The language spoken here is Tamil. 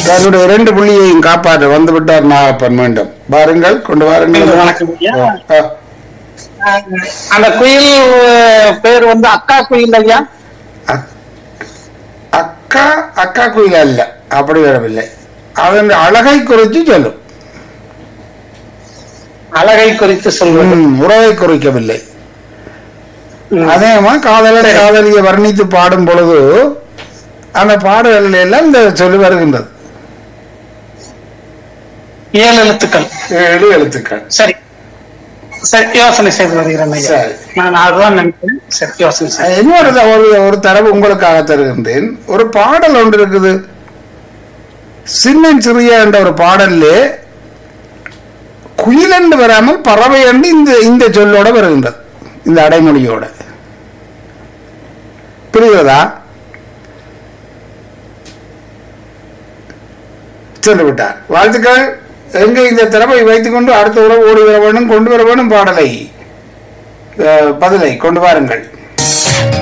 தன்னுடைய இரண்டு புள்ளியையும் காப்பாற்ற வந்து விட்டார் நாகப்பன் மீண்டும் வாருங்கள் கொண்டு வாருங்கள் வணக்கம் ஐயா. ஆ, அந்த குயில் அஹ், பேர் வந்து அக்கா குயில் ஐயா அக்- அக்கா அக்கா குயில் அல்ல அப்படி வரவில்லை அதன் அழகை குறித்து சொல்லும் அழகை குறித்து சொல்வது ம், உறவை குறிக்கவில்லை ம். அதேமா காதலர் காதலியை வர்ணித்து பாடும் பொழுது அந்த பாடல்கள் எல்லாம் இந்த சொல்லி வருகின்றது ஏழு எழுத்துக்கள் ஏழு எழுத்துக்கள் சரி சரி யோசனை செய்து வருகிறேன் ஐயா சரி. நான் அதுதான் நினைக்கிறேன் சரி யோசனை செய்து இன்னொரு த- ஒரு ஒரு தரவு உங்களுக்காக தருகின்றேன் ஒரு பாடல் ஒன்று இருக்குது சின்னன் சிறிய என்ற ஒரு பாடல்ல குயில் என்று வராமல் பறவை என்று இந்த இந்த சொல்லோட வருகின்றது இந்த அடைமொழியோட புரிகிறதா சென்று விட்டார் வாழ்த்துக்கள் எங்க இந்த திறமை வைத்துக்கொண்டு அடுத்த உறவு ஓடி வர வேண்டும் கொண்டு வர வேண்டும் பாடலை அஹ், பதிலை கொண்டு வாருங்கள்